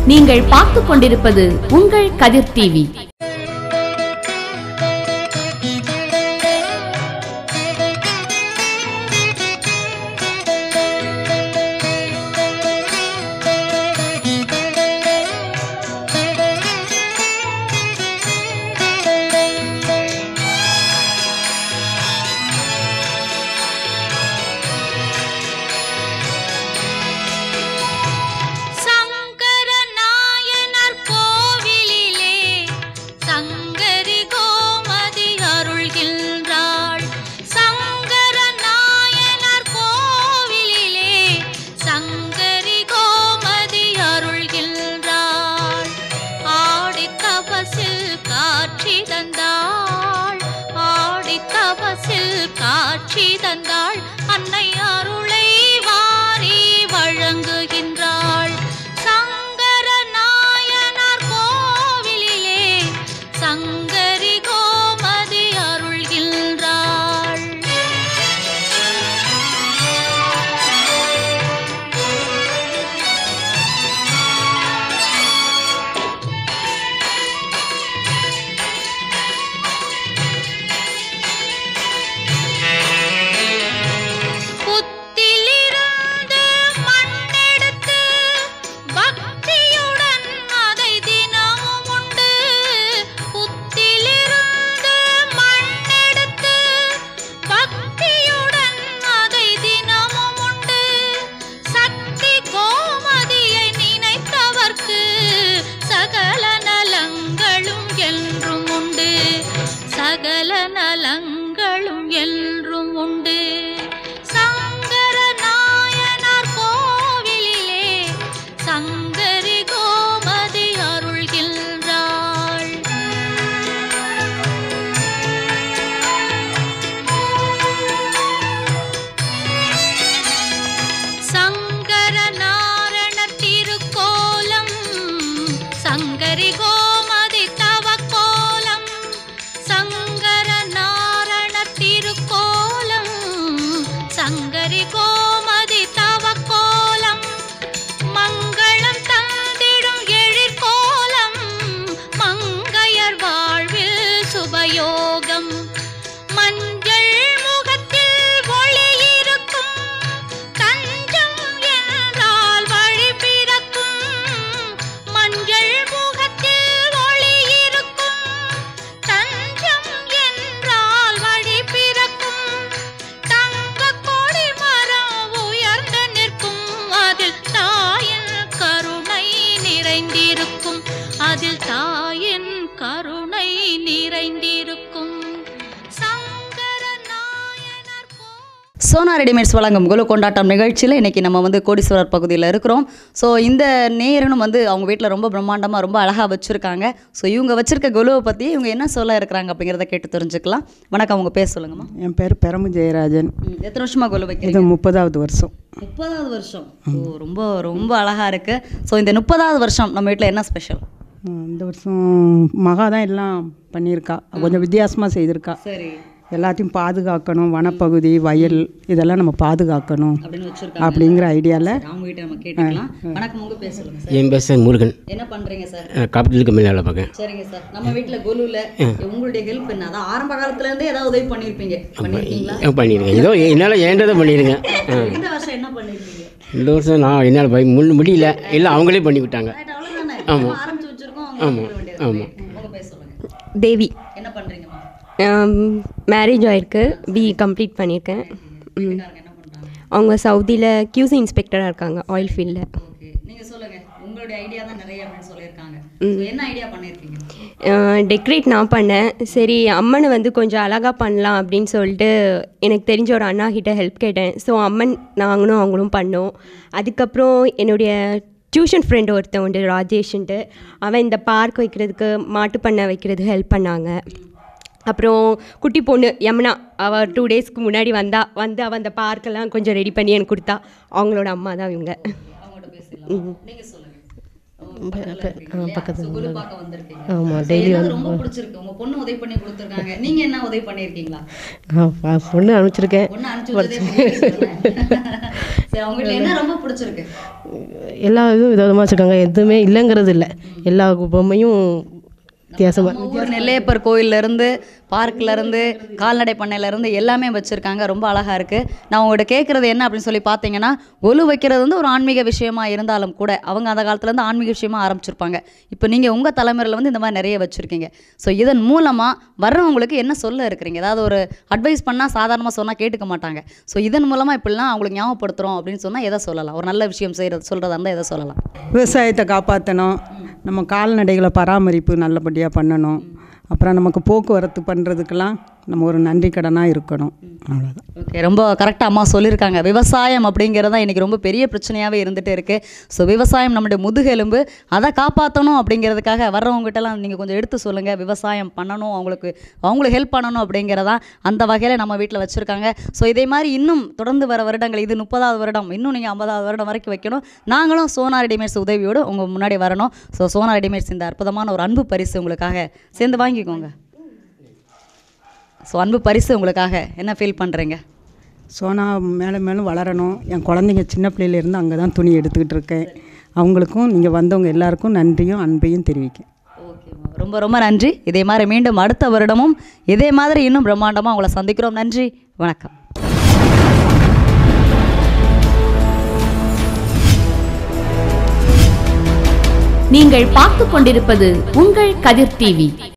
நீங்கள் பார்த்துக் கொண்டிருப்பது உங்கள் கதிர் டிவி சங்கர நாயனார் கோவிலிலே சங்கரி கோமதி அருள்கின்றாள் சங்கர நாயனார் கோவிலிலே சங்கரி கோமதி அருள்கின்றாள் ஆடி தபசில் காட்சி தந்தாள் ஆடி தபசில் காட்சி தந்தாள் அன்னை அருளை வாரி வழங்குகின்றாள் சங்கர நாயனார் கோவிலிலே சங்கரி கோமதி அருள்கின்றாள் புத்திலிருந்து மண்ணெடுத்து பக்தியுடன் அதை தினமும் உண்டு புத்திலிருந்து மண்ணெடுத்து பக்தியுடன் அதை தினமும் உண்டு சக்தி கோமதியை நினைத்தவர்க்கு சகல நலங்களும் என்றும் உண்டு சகல நலங்களும் என்றும் உண்டு சங்கர நாயனார் கோவிலிலே சங்கரி கோமதி அருள்கின்றாள் சங்கர நாரண திருக்கோலம் சங்கரி கோமதி தவக்கோலம் சங்கர நாரண திருக்கோலம் சங்கரி கோமதி தவக்கோலம் மங்களம் தந்திடும் எழிற்கோலம் மங்கையர் வாழ்வில் சுபயோகம் மஞ்சள் முகத்தில் ஒளி இருக்கும் தஞ்சம் என்றால் வழி பிறக்கும் மஞ்சள் முகத்தில் ஒளி இருக்கும் தஞ்சம் என்றால் வழி பிறக்கும் தங்க கொடி மரம் உயர்ந்து நிற்கும் அதில் தாயின் கருணை நிறைந்திருக்கும் அதில் தாயின் கருணை நிறைந்திருக்கும் சங்கர நாயனார் கோ சோனா ரெடிமேட்ஸ் வழங்கும் குலு கொண்டாட்டம் நிகழ்ச்சியில் இன்றைக்கி நம்ம வந்து கோடீஸ்வரர் பகுதியில் இருக்கிறோம் ஸோ இந்த நேரனும் வந்து அவங்க வீட்டில் ரொம்ப பிரம்மாண்டமாக ரொம்ப அழகாக வச்சுருக்காங்க ஸோ இவங்க வச்சுருக்க குலுவை பற்றி இவங்க என்ன சொல்ல இருக்கிறாங்க அப்படிங்கிறத கேட்டு தெரிஞ்சுக்கலாம் வணக்கம் அவங்க பேர் சொல்லுங்கம்மா என் பேர் பெரம்பு ஜெயராஜன் ம், எத்தனை வருஷமாக குலு இது வைக்கிறீங்க முப்பதாவது வருஷம் முப்பதாவது வருஷம் ஓ ரொம்ப ரொம்ப அழகாக இருக்குது ஸோ இந்த முப்பதாவது வருஷம் நம்ம வீட்டில் என்ன ஸ்பெஷல் ம், இந்த வருஷம் மகா தான் எல்லாம் பண்ணியிருக்கா கொஞ்சம் வித்தியாசமாக செய்திருக்கா சரி எல்லாத்தையும் பாதுகாக்கணும் வனப்பகுதி வயல் இதெல்லாம் நம்ம பாதுகாக்கணும் அப்படின்னு வச்சுருக்காங்க அப்படிங்கிற ஐடியாவில் அவங்க வீட்டை நம்ம கேட்டுக்கலாம் வணக்கம் உங்கள் பேர் சொல்லுங்கள் சார் என் பேர் சார் முருகன் என்ன பண்ணுறீங்க சார் நான் காப்பீட்டு கம்பெனியில் வேலை பார்க்கேன் சரிங்க சார் நம்ம வீட்டில் குலுவில் உங்களுடைய ஹெல்ப் என்ன அதான் ஆரம்ப காலத்துல இருந்தே ஏதாவது உதவி பண்ணியிருப்பீங்க பண்ணியிருக்கீங்களா ஆ, பண்ணியிருக்கேன் ஏதோ என்னால் ஏண்டதை பண்ணியிருக்கேன் ஆ. இந்த வருஷம் என்ன பண்ணியிருக்கீங்க இந்த வருஷம் நான் என்னால் போய் முன் முடியல இல்லை அவங்களே பண்ணி விட்டாங்க ரைட் அவ்வளோதானே ஆமா. நம்ம ஆரம்பிச்சு வச்சிருக்கோம் அவங்க ஆமா. கொடுக்க வேண்டியது ஆமா. உங்க பேர் சொல்லுங்க தேவி என்ன பண்றீங்கம்மா மேரேஜ் ஆயிருக்கு பிஇ கம்ப்ளீட் பண்ணியிருக்கேன் ம். வீட்டுக்காரங்க என்ன பண்றாங்க அவங்க சவுதியில் கியூசி இன்ஸ்பெக்டராக இருக்காங்க ஆயில் ஃபீல்டில் ஓகே நீங்க சொல்லுங்க உங்களுடைய ஐடியா தான் நிறைய அப்படின்னு சொல்லியிருக்காங்க So, என்ன ஐடியா பண்ணியிருக்கீங்க டெக்கரேட் நான் பண்ணேன் சரி அம்மனை வந்து கொஞ்சம் அழகாக பண்ணலாம் அப்படின்னு சொல்லிட்டு எனக்கு தெரிஞ்ச ஒரு அண்ணா கிட்ட ஹெல்ப் கேட்டேன் ஸோ அம்மன் நாங்களும் அவங்களும் பண்ணோம் அதுக்கப்புறம் என்னுடைய டியூஷன் ஃப்ரெண்டு ஒருத்தன் உண்டு ராஜேஷ்ன்ட்டு அவன் இந்த பார்க் வைக்கிறதுக்கு மாட்டு பண்ணை வைக்கிறதுக்கு ஹெல்ப் பண்ணாங்க அப்புறம் குட்டி பொண்ணு யமுனா அவள் டூ டேஸ்க்கு முன்னாடி வந்தா வந்து அவள் அந்த பார்க்கெல்லாம் கொஞ்சம் ரெடி பண்ணி எனக்கு கொடுத்தா அவங்களோட அம்மா தான் இவங்க அவங்கள்ட்ட பேசலாம் நீங்க சொல்லுங்க பக்கத்துல குருபாக்கம் வந்திருக்கீங்க ஆமா, So, daily என்னது வந்து ரொம்ப பிடிச்சிருக்கு உங்க பொண்ணு உதவி பண்ணி கொடுத்துருக்காங்க நீங்க என்ன உதவி பண்ணிருக்கீங்களா பொண்ணு அனுப்பிச்சிருக்கேன் பொண்ணு அனுப்பிச்சு விட்டதே பெரிய விஷயம் தானே. சரி அவங்க வீட்டில் என்ன ரொம்ப பிடிச்சிருக்கு எல்லா இதுவும் விதவிதமாக வச்சுருக்காங்க எதுவுமே இல்லைங்கிறது இல்லை எல்லா பொம்மையும் வித்தியாசமாக நம்ம ஊர் நெல்லையப்பர் கோயில்ல இருந்து பார்க்ல இருந்து கால்நடை பண்ணையில இருந்து எல்லாமே வச்சிருக்காங்க ரொம்ப அழகா இருக்கு நான் உங்கள்கிட்ட கேட்கறது என்ன அப்படின்னு சொல்லி பார்த்தீங்கன்னா ஒலு வைக்கிறது வந்து ஒரு ஆன்மீக விஷயமா இருந்தாலும் கூட அவங்க அந்த காலத்துல இருந்து ஆன்மீக விஷயமா ஆரம்பிச்சிருப்பாங்க இப்போ நீங்க உங்க தலைமுறையில் வந்து இந்த மாதிரி நிறைய வச்சிருக்கீங்க ஸோ இதன் மூலமா வர்றவங்களுக்கு என்ன சொல்ல இருக்கிறீங்க ஏதாவது ஒரு அட்வைஸ் பண்ணா சாதாரணமா சொன்னா கேட்டுக்க மாட்டாங்க ஸோ இதன் மூலமா இப்படிலாம் அவங்களுக்கு ஞாபகப்படுத்துறோம் அப்படின்னு சொன்னா எதை சொல்லலாம் ஒரு நல்ல விஷயம் செய்யறது சொல்றதா இருந்தால் எதை சொல்லலாம் விவசாயத்தை காப்பாற்றணும் நம்ம கால்நடைகளை பராமரிப்பு நல்லபடியாக பண்ணணும் அப்புறம் நமக்கு போக்குவரத்து பண்ணுறதுக்கெல்லாம் நம்ம ஒரு நன்றி கடனாக இருக்கணும் அவ்வளோதான் ஓகே ரொம்ப கரெக்டாக அம்மா சொல்லியிருக்காங்க விவசாயம் அப்படிங்கிறது தான் இன்றைக்கி ரொம்ப பெரிய பிரச்சனையாகவே இருந்துகிட்டே இருக்குது ஸோ விவசாயம் நம்முடைய முதுகெலும்பு அதை காப்பாற்றணும் அப்படிங்கிறதுக்காக வர்றவங்ககிட்டலாம் நீங்கள் கொஞ்சம் எடுத்து சொல்லுங்கள் விவசாயம் பண்ணணும் அவங்களுக்கு அவங்களுக்கு ஹெல்ப் பண்ணணும் அப்படிங்கிறதா அந்த வகையில் நம்ம வீட்டில் வச்சுருக்காங்க ஸோ இதே மாதிரி இன்னும் தொடர்ந்து வர வருடங்கள் இது முப்பதாவது வருடம் இன்னும் நீங்கள் ஐம்பதாவது வருடம் வரைக்கும் வைக்கணும் நாங்களும் சோனா ரெடிமேட்ஸ் உதவியோடு உங்கள் முன்னாடி வரணும் ஸோ சோனா ரெடிமேட்ஸ் இந்த அற்புதமான ஒரு அன்பு பரிசு உங்களுக்காக சேர்ந்து வாங்கிக்கோங்க ஸோ அன்பு பரிசு உங்களுக்காக என்ன ஃபீல் பண்ணுறீங்க சோனா மேலே மேலும் வளரணும் என் குழந்தைங்க சின்ன பிள்ளையிலேருந்து அங்கே தான் துணி எடுத்துக்கிட்டு இருக்கேன் அவங்களுக்கும் நீங்கள் வந்தவங்க எல்லாருக்கும் நன்றியும் அன்பையும் தெரிவிக்கேன் ஓகேம்மா ரொம்ப ரொம்ப நன்றி இதே மாதிரி மீண்டும் அடுத்த வருடமும் இதே மாதிரி இன்னும் பிரம்மாண்டமாக உங்களை சந்திக்கிறோம் நன்றி வணக்கம் நீங்கள் பார்த்துக் கொண்டிருப்பது உங்கள் கதிர் டிவி